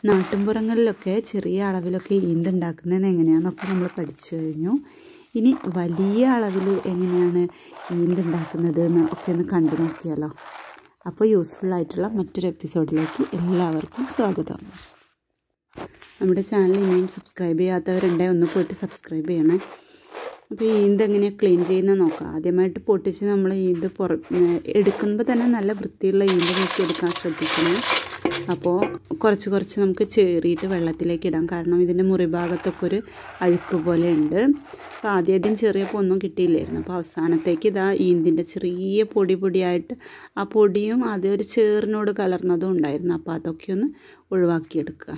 നാട്ടിൻപുറങ്ങളിലൊക്കെ ചെറിയ അളവിലൊക്കെ ഈന്തുണ്ടാക്കുന്നത് എങ്ങനെയാണെന്നൊക്കെ നമ്മൾ പഠിച്ചു കഴിഞ്ഞു ഇനി വലിയ അളവിൽ എങ്ങനെയാണ് ഈന്തുണ്ടാക്കുന്നത് എന്ന് ഒക്കെ ഒന്ന് കണ്ടു നോക്കിയാലോ അപ്പോൾ യൂസ്ഫുൾ ആയിട്ടുള്ള മറ്റൊരു എപ്പിസോഡിലേക്ക് എല്ലാവർക്കും സ്വാഗതം നമ്മുടെ ചാനൽ ഇനിയും സബ്സ്ക്രൈബ് ചെയ്യാത്തവരുണ്ടെങ്കിൽ ഒന്ന് പോയിട്ട് സബ്സ്ക്രൈബ് ചെയ്യണേ അപ്പോൾ ഈന്ത് എങ്ങനെയാണ് ക്ലീൻ ചെയ്യുന്നത് നോക്കാം ആദ്യമായിട്ട് പൊട്ടിച്ച് നമ്മൾ ഈന്ത് പുറ എടുക്കുമ്പോൾ തന്നെ നല്ല വൃത്തിയുള്ള ഈന്ത് നോക്കി എടുക്കാൻ ശ്രദ്ധിക്കണം അപ്പോൾ കുറച്ച് കുറച്ച് നമുക്ക് ചേറിയിട്ട് വെള്ളത്തിലേക്ക് ഇടാം കാരണം ഇതിൻ്റെ മുറിഭാഗത്തൊക്കെ ഒരു അഴുക്ക് പോലെ ഉണ്ട് അപ്പോൾ ആദ്യം ആദ്യം ചെറിയപ്പോൾ ഒന്നും കിട്ടിയില്ലായിരുന്നു അപ്പോൾ അവസാനത്തേക്ക് ഇതാ ഈന്തിൻ്റെ ചെറിയ പൊടി പൊടിയായിട്ട് ആ പൊടിയും ആദ്യം ഒരു ചേറിനോട് കലർന്നതും ഉണ്ടായിരുന്നു അപ്പോൾ അതൊക്കെ ഒന്ന് ഒഴിവാക്കിയെടുക്കുക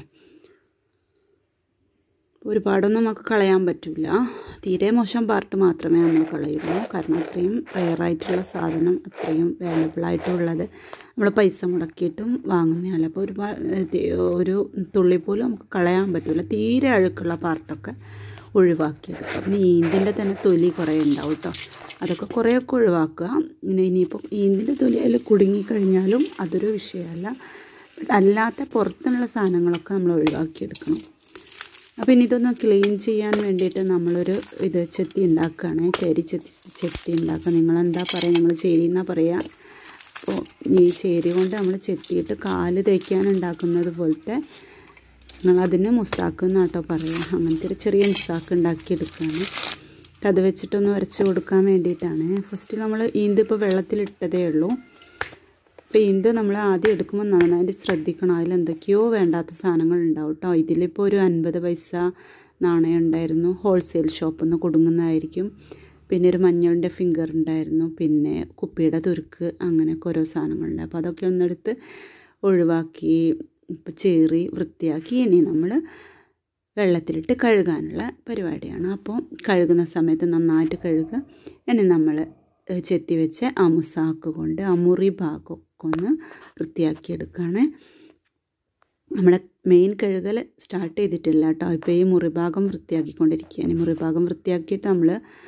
ഒരുപാടൊന്നും നമുക്ക് കളയാൻ പറ്റില്ല തീരെ മോശം പാർട്ട് മാത്രമേ നമ്മൾ കളയുള്ളൂ കാരണം അത്രയും റയറായിട്ടുള്ള സാധനം അത്രയും വാല്യബിൾ ആയിട്ടുള്ളത് നമ്മൾ പൈസ മുടക്കിയിട്ടും വാങ്ങുന്നതല്ല അപ്പോൾ ഒരുപാട് ഒരു തുള്ളി പോലും നമുക്ക് കളയാൻ പറ്റില്ല തീരെ അഴുക്കുള്ള പാർട്ടൊക്കെ ഒഴിവാക്കിയെടുക്കുക പിന്നെ ഈന്തിൻ്റെ തന്നെ തൊലി കുറേ ഉണ്ടാവും കേട്ടോ അതൊക്കെ കുറേയൊക്കെ ഒഴിവാക്കുക ഇങ്ങനെ ഇനിയിപ്പോൾ ഈന്തിൻ്റെ തൊലി അതിൽ കുടുങ്ങിക്കഴിഞ്ഞാലും അതൊരു വിഷയമല്ല അല്ലാത്ത പുറത്തുള്ള സാധനങ്ങളൊക്കെ നമ്മൾ ഒഴിവാക്കിയെടുക്കണം അപ്പോൾ ഇനി ഇതൊന്ന് ക്ലീൻ ചെയ്യാൻ വേണ്ടിയിട്ട് നമ്മളൊരു ഇത് ചെത്തി ഉണ്ടാക്കുകയാണ് ചേരി ചെത്തി ചെത്തി ഉണ്ടാക്കുക നിങ്ങളെന്താ പറയുക ഞങ്ങൾ ചേരി എന്നാണ് പറയുക അപ്പോൾ ഈ ചേരി കൊണ്ട് നമ്മൾ ചെത്തിയിട്ട് കാല് തേക്കാൻ ഉണ്ടാക്കുന്നത് പോലത്തെ നിങ്ങളതിന് മുസ്താക്ക് എന്നാട്ടോ പറയുക അങ്ങനത്തെ ഒരു ചെറിയ മുസ്താക്ക് ഉണ്ടാക്കിയെടുക്കുകയാണ് അത് വെച്ചിട്ടൊന്ന് ഉരച്ച് കൊടുക്കാൻ വേണ്ടിയിട്ടാണ് ഫസ്റ്റ് നമ്മൾ ഈന്തിപ്പോൾ വെള്ളത്തിലിട്ടതേ ഉള്ളൂ അപ്പോൾ ഈന്ത് നമ്മൾ ആദ്യം എടുക്കുമ്പോൾ നന്നായിട്ട് ശ്രദ്ധിക്കണം അതിൽ എന്തൊക്കെയോ വേണ്ടാത്ത സാധനങ്ങൾ ഉണ്ടാവും കേട്ടോ ഇതിലിപ്പോൾ ഒരു അൻപത് പൈസ നാണയം ഉണ്ടായിരുന്നു ഹോൾസെയിൽ ഷോപ്പിൽ നിന്ന് കൊടുങ്ങുന്നതായിരിക്കും പിന്നെ ഒരു മഞ്ഞളിൻ്റെ ഫിംഗർ ഉണ്ടായിരുന്നു പിന്നെ കുപ്പിയുടെ തുരുക്ക് അങ്ങനെയൊക്കെ ഓരോ സാധനങ്ങളുണ്ട് അപ്പോൾ അതൊക്കെ ഒന്നെടുത്ത് ഒഴിവാക്കി ഇപ്പോൾ ചേറി വൃത്തിയാക്കി ഇനി നമ്മൾ വെള്ളത്തിലിട്ട് കഴുകാനുള്ള പരിപാടിയാണ് അപ്പോൾ കഴുകുന്ന സമയത്ത് നന്നായിട്ട് കഴുകുക ഇനി നമ്മൾ ചെത്തി വെച്ച് ആ മുസാക്ക് കൊണ്ട് ആ മുറി ഭാഗമൊക്കെ ഒന്ന് വൃത്തിയാക്കി എടുക്കുകയാണ് നമ്മുടെ മെയിൻ കഴുകൽ സ്റ്റാർട്ട് ചെയ്തിട്ടില്ല കേട്ടോ ഇപ്പോൾ ഈ മുറിഭാഗം വൃത്തിയാക്കിക്കൊണ്ടിരിക്കുകയാണ് മുറിഭാഗം വൃത്തിയാക്കിയിട്ട് നമ്മൾ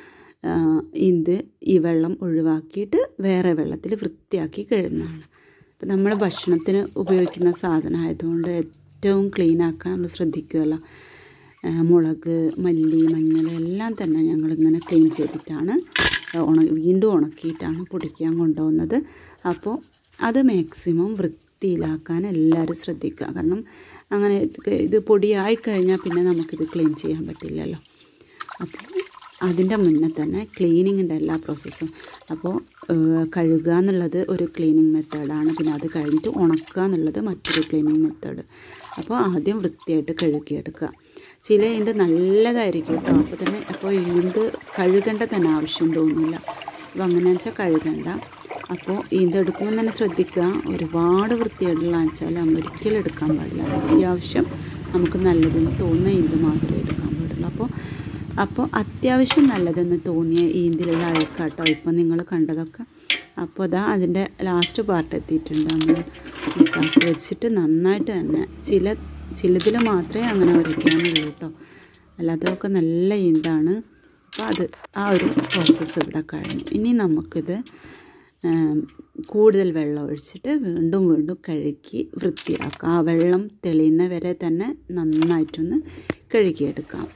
ഇത് ഈ വെള്ളം ഒഴിവാക്കിയിട്ട് വേറെ വെള്ളത്തിൽ വൃത്തിയാക്കി കഴുകുന്നതാണ് അപ്പോൾ നമ്മൾ ഭക്ഷണത്തിന് ഉപയോഗിക്കുന്ന സാധനം ആയതുകൊണ്ട് ഏറ്റവും ക്ലീൻ ആക്കാൻ നമ്മൾ ശ്രദ്ധിക്കുമല്ലോ മുളക് മല്ലി മഞ്ഞൾ എല്ലാം തന്നെ ഞങ്ങളിങ്ങനെ ക്ലീൻ ചെയ്തിട്ടാണ് ഉണ വീണ്ടും ഉണക്കിയിട്ടാണ് പൊടിക്കാൻ കൊണ്ടുപോകുന്നത് അപ്പോൾ അത് മാക്സിമം വൃത്തിയിലാക്കാൻ എല്ലാവരും ശ്രദ്ധിക്കുക കാരണം അങ്ങനെ ഇത് പൊടിയായി കഴിഞ്ഞാൽ പിന്നെ നമുക്കിത് ക്ലീൻ ചെയ്യാൻ പറ്റില്ലല്ലോ അപ്പോൾ അതിൻ്റെ മുന്നേ തന്നെ ക്ലീനിങ്ങിൻ്റെ എല്ലാ പ്രോസസ്സും അപ്പോൾ കഴുകുക എന്നുള്ളത് ഒരു ക്ലീനിങ് മെത്തേഡാണ് പിന്നെ അത് കഴിഞ്ഞിട്ട് ഉണക്കുക എന്നുള്ളത് മറ്റൊരു ക്ലീനിങ് മെത്തേഡ് അപ്പോൾ ആദ്യം വൃത്തിയായിട്ട് കഴുകിയെടുക്കുക ചില ഈന്ത് നല്ലതായിരിക്കും കേട്ടോ അപ്പോൾ തന്നെ അപ്പോൾ ഈന്ത് കഴുകേണ്ട തന്നെ ആവശ്യം തോന്നില്ല അപ്പോൾ അങ്ങനെ വെച്ചാൽ കഴുകണ്ട അപ്പോൾ ഈന്ത് എടുക്കുമ്പോൾ തന്നെ ശ്രദ്ധിക്കുക ഒരുപാട് വൃത്തിയായിട്ടുള്ള വെച്ചാൽ നമ്മൾ ഒരിക്കലും എടുക്കാൻ പാടില്ല അത്യാവശ്യം നമുക്ക് നല്ലതെന്ന് തോന്നുന്ന ഈന്ത് മാത്രമേ എടുക്കാൻ പാടുള്ളൂ അപ്പോൾ അപ്പോൾ അത്യാവശ്യം നല്ലതെന്ന് തോന്നിയ ഈന്തിലുള്ള അഴുക്കാട്ടോ ഇപ്പോൾ നിങ്ങൾ കണ്ടതൊക്കെ അപ്പോൾ അതാ അതിൻ്റെ ലാസ്റ്റ് പാർട്ട് എത്തിയിട്ടുണ്ട് നമ്മൾ മിസ്സാക്കി വെച്ചിട്ട് നന്നായിട്ട് തന്നെ ചില ചിലതിൽ മാത്രമേ അങ്ങനെ ഉരയ്ക്കാനുള്ളൂ കേട്ടോ അല്ലാത്തതൊക്കെ നല്ല ഈന്താണ് അപ്പോൾ അത് ആ ഒരു പ്രോസസ്സ് ഇവിടെ കഴിഞ്ഞു ഇനി നമുക്കിത് കൂടുതൽ വെള്ളം ഒഴിച്ചിട്ട് വീണ്ടും വീണ്ടും കഴുകി വൃത്തിയാക്കാം ആ വെള്ളം തെളിയുന്ന വരെ തന്നെ നന്നായിട്ടൊന്ന് കഴുകിയെടുക്കാം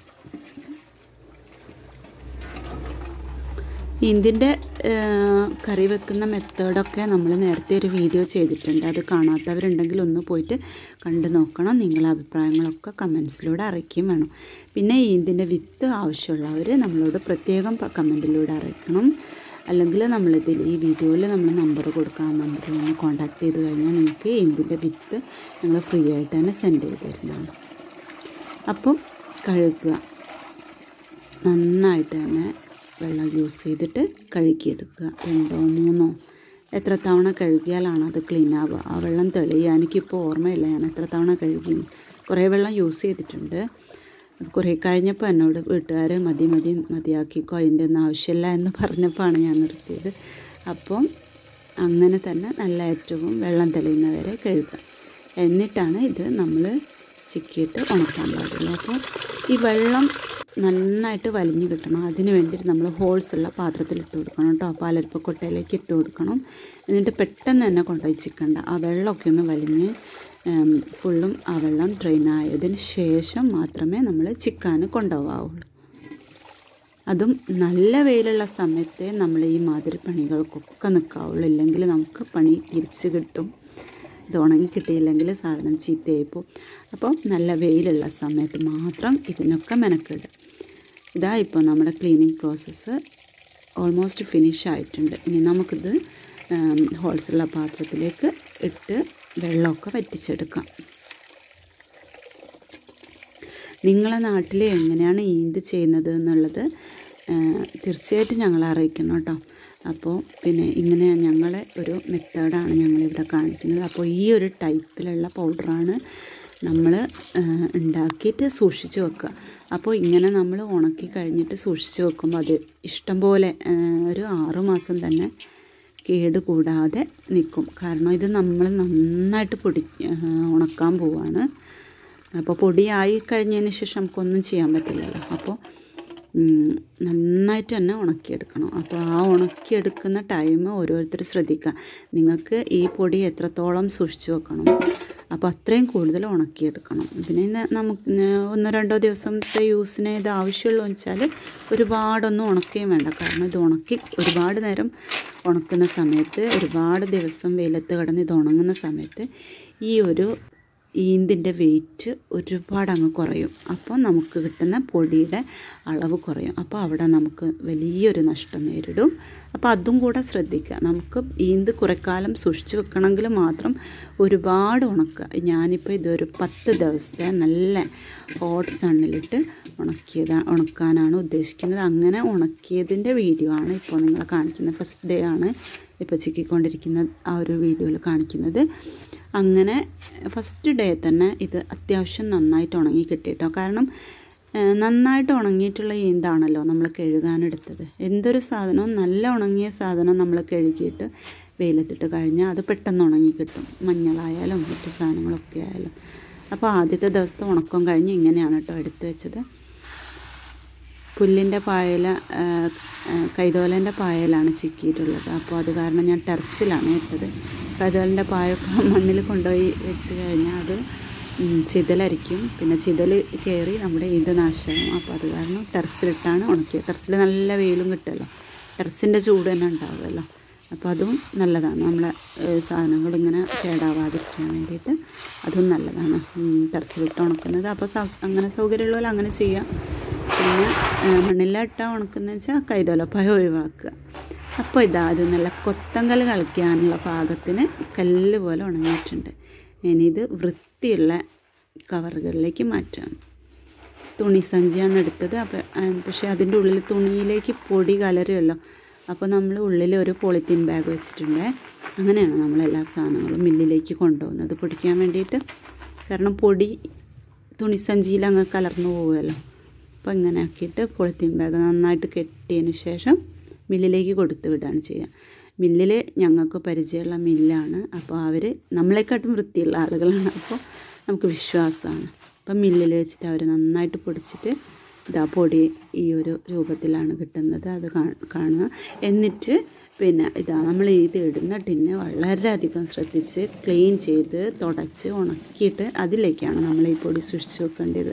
ഇതിൻ്റെ കറി വെക്കുന്ന മെത്തേഡൊക്കെ നമ്മൾ നേരത്തെ ഒരു വീഡിയോ ചെയ്തിട്ടുണ്ട് അത് കാണാത്തവരുണ്ടെങ്കിൽ ഒന്ന് പോയിട്ട് കണ്ടു നോക്കണം നിങ്ങളുടെ അഭിപ്രായങ്ങളൊക്കെ കമൻസിലൂടെ അറിയിക്കുകയും വേണം പിന്നെ ഇതിൻ്റെ വിത്ത് ആവശ്യമുള്ളവർ നമ്മളോട് പ്രത്യേകം കമൻറ്റിലൂടെ അറിയിക്കണം അല്ലെങ്കിൽ നമ്മളിതിൽ ഈ വീഡിയോയിൽ നമ്മൾ നമ്പർ കൊടുക്കാം നമ്പറിൽ ഒന്ന് കോൺടാക്ട് ചെയ്ത് കഴിഞ്ഞാൽ നിങ്ങൾക്ക് ഇതിൻ്റെ വിത്ത് ഞങ്ങൾ ഫ്രീ ആയിട്ട് തന്നെ സെൻഡ് ചെയ്ത് തരുന്നതാണ് അപ്പം കഴുകുക നന്നായിട്ട് തന്നെ വെള്ളം യൂസ് ചെയ്തിട്ട് കഴുകിയെടുക്കുക രണ്ടോ മൂന്നോ എത്ര തവണ കഴുകിയാലാണ് അത് ക്ലീൻ ആവുക ആ വെള്ളം തെളിയുക എനിക്കിപ്പോൾ ഓർമ്മയില്ല ഞാൻ എത്ര തവണ കഴുകി കുറേ വെള്ളം യൂസ് ചെയ്തിട്ടുണ്ട് കുറേ കഴിഞ്ഞപ്പോൾ എന്നോട് വീട്ടുകാർ മതി മതി മതിയാക്കിക്കോ അതിൻ്റെ ഒന്നും ആവശ്യമില്ല എന്ന് പറഞ്ഞപ്പോഴാണ് ഞാൻ നിർത്തിയത് അപ്പം അങ്ങനെ തന്നെ നല്ല ഏറ്റവും വെള്ളം തെളിയുന്നവരെ കഴുകുക എന്നിട്ടാണ് ഇത് നമ്മൾ ചിക്കിയിട്ട് ഉണക്കാൻ പാടുള്ളൂ അപ്പോൾ ഈ വെള്ളം നന്നായിട്ട് വലിഞ്ഞ് കിട്ടണം അതിന് വേണ്ടിയിട്ട് നമ്മൾ ഹോൾസ് ഉള്ള പാത്രത്തിൽ ഇട്ട് കൊടുക്കണം കേട്ടോ പാലരിപ്പക്കൊട്ടയിലേക്ക് ഇട്ട് കൊടുക്കണം എന്നിട്ട് പെട്ടെന്ന് തന്നെ കൊണ്ടുപോയി ചിക്കണ്ട ആ വെള്ളമൊക്കെ ഒന്ന് വലിഞ്ഞ് ഫുള്ളും ആ വെള്ളം ഡ്രെയിൻ ആയതിന് ശേഷം മാത്രമേ നമ്മൾ ചിക്കാൻ കൊണ്ടുപോകാവുള്ളൂ അതും നല്ല വെയിലുള്ള സമയത്തെ നമ്മൾ ഈ മാതിരി പണികൾക്കൊക്കെ നിൽക്കാവുള്ളൂ ഇല്ലെങ്കിൽ നമുക്ക് പണി തിരിച്ച് കിട്ടും ഇത് ഉണങ്ങി കിട്ടിയില്ലെങ്കിൽ സാധനം ചീത്തയായി പോകും അപ്പോൾ നല്ല വെയിലുള്ള സമയത്ത് മാത്രം ഇതിനൊക്കെ മെനക്കെടും ഇതാ ഇപ്പോൾ നമ്മുടെ ക്ലീനിങ് പ്രോസസ്സ് ഓൾമോസ്റ്റ് ഫിനിഷ് ആയിട്ടുണ്ട് ഇനി നമുക്കിത് ഹോൾസുള്ള പാത്രത്തിലേക്ക് ഇട്ട് വെള്ളമൊക്കെ വറ്റിച്ചെടുക്കാം നിങ്ങളെ നാട്ടിൽ എങ്ങനെയാണ് ഈന്ത് ചെയ്യുന്നത് എന്നുള്ളത് തീർച്ചയായിട്ടും ഞങ്ങളെ അറിയിക്കണം കേട്ടോ അപ്പോൾ പിന്നെ ഇങ്ങനെ ഞങ്ങളെ ഒരു മെത്തേഡാണ് ഞങ്ങളിവിടെ കാണിക്കുന്നത് അപ്പോൾ ഈ ഒരു ടൈപ്പിലുള്ള പൗഡറാണ് നമ്മൾ ഉണ്ടാക്കിയിട്ട് സൂക്ഷിച്ച് വെക്കുക അപ്പോൾ ഇങ്ങനെ നമ്മൾ ഉണക്കി കഴിഞ്ഞിട്ട് സൂക്ഷിച്ച് വെക്കുമ്പോൾ അത് ഇഷ്ടം പോലെ ഒരു ആറു മാസം തന്നെ കേട് കൂടാതെ നിൽക്കും കാരണം ഇത് നമ്മൾ നന്നായിട്ട് പൊടി ഉണക്കാൻ പോവാണ് അപ്പോൾ പൊടിയായി കഴിഞ്ഞതിന് ശേഷം നമുക്കൊന്നും ചെയ്യാൻ പറ്റില്ലല്ലോ അപ്പോൾ നന്നായിട്ട് തന്നെ ഉണക്കിയെടുക്കണം അപ്പോൾ ആ ഉണക്കിയെടുക്കുന്ന ടൈം ഓരോരുത്തർ ശ്രദ്ധിക്കുക നിങ്ങൾക്ക് ഈ പൊടി എത്രത്തോളം സൂക്ഷിച്ചു വെക്കണം അപ്പോൾ അത്രയും കൂടുതൽ ഉണക്കിയെടുക്കണം പിന്നെ നമുക്ക് ഒന്നോ രണ്ടോ ദിവസത്തെ യൂസിന് ഇത് ആവശ്യമുള്ളൂ വെച്ചാൽ ഒരുപാടൊന്നും ഉണക്കുകയും വേണ്ട കാരണം ഇത് ഉണക്കി ഒരുപാട് നേരം ഉണക്കുന്ന സമയത്ത് ഒരുപാട് ദിവസം വെയിലത്ത് കിടന്ന് ഇത് ഉണങ്ങുന്ന സമയത്ത് ഈ ഒരു ഈന്തിൻ്റെ വെയിറ്റ് ഒരുപാട് അങ്ങ് കുറയും അപ്പോൾ നമുക്ക് കിട്ടുന്ന പൊടിയുടെ അളവ് കുറയും അപ്പോൾ അവിടെ നമുക്ക് വലിയൊരു നഷ്ടം നേരിടും അപ്പോൾ അതും കൂടെ ശ്രദ്ധിക്കുക നമുക്ക് ഈന്ത് കുറേക്കാലം സൂക്ഷിച്ച് വെക്കണമെങ്കിൽ മാത്രം ഒരുപാട് ഉണക്കുക ഞാനിപ്പോൾ ഇതൊരു പത്ത് ദിവസത്തെ നല്ല ഹോട്ട് സണ്ണിലിട്ട് ഉണക്കിയത് ഉണക്കാനാണ് ഉദ്ദേശിക്കുന്നത് അങ്ങനെ ഉണക്കിയതിൻ്റെ വീഡിയോ ആണ് ഇപ്പോൾ നിങ്ങളെ കാണിക്കുന്നത് ഫസ്റ്റ് ഡേ ആണ് ഇപ്പോൾ ചിക്കിക്കൊണ്ടിരിക്കുന്ന ആ ഒരു വീഡിയോയിൽ കാണിക്കുന്നത് അങ്ങനെ ഫസ്റ്റ് ഡേ തന്നെ ഇത് അത്യാവശ്യം നന്നായിട്ട് ഉണങ്ങി കിട്ടിയിട്ടോ കാരണം നന്നായിട്ട് ഉണങ്ങിയിട്ടുള്ള ഈന്താണല്ലോ നമ്മൾ കഴുകാനെടുത്തത് എന്തൊരു സാധനവും നല്ല ഉണങ്ങിയ സാധനം നമ്മൾ കഴുകിയിട്ട് വെയിലത്തിട്ട് കഴിഞ്ഞാൽ അത് പെട്ടെന്ന് ഉണങ്ങി കിട്ടും മഞ്ഞളായാലും മറ്റു സാധനങ്ങളൊക്കെ ആയാലും അപ്പോൾ ആദ്യത്തെ ദിവസത്തെ ഉണക്കം കഴിഞ്ഞ് ഇങ്ങനെയാണ് കേട്ടോ എടുത്തു വെച്ചത് പുല്ലിൻ്റെ പായല കൈതോലൻ്റെ പായലാണ് ചിക്കിയിട്ടുള്ളത് അപ്പോൾ അത് കാരണം ഞാൻ ടെറസിലാണ് ഇട്ടത് കൈതോലൻ്റെ പായൊക്കെ മണ്ണിൽ കൊണ്ടുപോയി വെച്ച് കഴിഞ്ഞാൽ അത് ചിതലരിക്കും പിന്നെ ചിതൽ കയറി നമ്മുടെ ഇത് നാശമാകും അപ്പോൾ അത് കാരണം ടെറസിലിട്ടാണ് ഉണക്കിയത് ടെറസിൽ നല്ല വെയിലും കിട്ടുമല്ലോ ടെറസിൻ്റെ ചൂട് തന്നെ ഉണ്ടാവുമല്ലോ അപ്പോൾ അതും നല്ലതാണ് നമ്മളെ സാധനങ്ങൾ ഇങ്ങനെ കേടാവാതിരിക്കാൻ വേണ്ടിയിട്ട് അതും നല്ലതാണ് ടെറസിലിട്ട് ഉണക്കുന്നത് അപ്പോൾ അങ്ങനെ സൗകര്യമുള്ളവർ അങ്ങനെ ചെയ്യാം പിന്നെ മണ്ണിലിട്ട ഉണക്കുന്നത് വെച്ചാൽ കൈതോലപ്പായ ഒഴിവാക്കുക അപ്പോൾ ഇതാ അത് നല്ല കൊത്തങ്കൽ കളിക്കാനുള്ള പാകത്തിന് കല്ല് പോലെ ഉണങ്ങിയിട്ടുണ്ട് ഇനി ഇത് വൃത്തിയുള്ള കവറുകളിലേക്ക് മാറ്റാം തുണി സഞ്ചിയാണ് എടുത്തത് അപ്പോൾ പക്ഷേ അതിൻ്റെ ഉള്ളിൽ തുണിയിലേക്ക് പൊടി കലരുമല്ലോ അപ്പോൾ നമ്മൾ ഉള്ളിൽ ഒരു പോളിത്തീൻ ബാഗ് വെച്ചിട്ടുണ്ട് അങ്ങനെയാണ് നമ്മൾ എല്ലാ സാധനങ്ങളും മില്ലിലേക്ക് കൊണ്ടുപോകുന്നത് പൊടിക്കാൻ വേണ്ടിയിട്ട് കാരണം പൊടി തുണിസഞ്ചിയിൽ അങ്ങ് കലർന്നു പോകുമല്ലോ അപ്പോൾ ഇങ്ങനെ ആക്കിയിട്ട് പോളിത്തീൻ ബാഗ് നന്നായിട്ട് കെട്ടിയതിന് ശേഷം മില്ലിലേക്ക് കൊടുത്തു വിടുകയാണ് ചെയ്യുക മില്ലിൽ ഞങ്ങൾക്ക് പരിചയമുള്ള മില്ലാണ് അപ്പോൾ അവർ നമ്മളെക്കാട്ടും വൃത്തിയുള്ള ആളുകളാണ് അപ്പോൾ നമുക്ക് വിശ്വാസമാണ് അപ്പം മില്ലിൽ വെച്ചിട്ട് അവർ നന്നായിട്ട് പൊടിച്ചിട്ട് ഇതാ പൊടി ഈ ഒരു രൂപത്തിലാണ് കിട്ടുന്നത് അത് കാണുക എന്നിട്ട് പിന്നെ ഇതാ നമ്മൾ ഇത് ഇടുന്ന ടിന്ന് വളരെയധികം ശ്രദ്ധിച്ച് ക്ലീൻ ചെയ്ത് തുടച്ച് ഉണക്കിയിട്ട് അതിലേക്കാണ് നമ്മൾ ഈ പൊടി സൂക്ഷിച്ച് വെക്കേണ്ടത്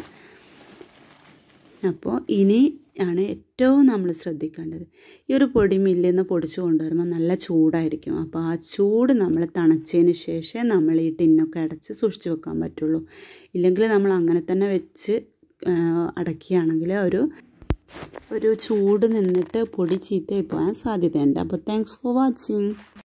അപ്പോൾ ഇനി ആണ് ഏറ്റവും നമ്മൾ ശ്രദ്ധിക്കേണ്ടത് ഈ ഒരു പൊടി മില്ലിൽ നിന്ന് പൊടിച്ചു കൊണ്ടുവരുമ്പോൾ നല്ല ചൂടായിരിക്കും അപ്പോൾ ആ ചൂട് നമ്മൾ തണച്ചതിന് ശേഷം നമ്മൾ ഈ ടിന്നൊക്കെ അടച്ച് സൂക്ഷിച്ച് വെക്കാൻ പറ്റുള്ളൂ ഇല്ലെങ്കിൽ നമ്മൾ അങ്ങനെ തന്നെ വെച്ച് അടക്കുകയാണെങ്കിൽ ഒരു ഒരു ചൂട് നിന്നിട്ട് പൊടി ചീത്തയായി പോകാൻ സാധ്യതയുണ്ട് അപ്പോൾ താങ്ക്സ് ഫോർ വാച്ചിങ്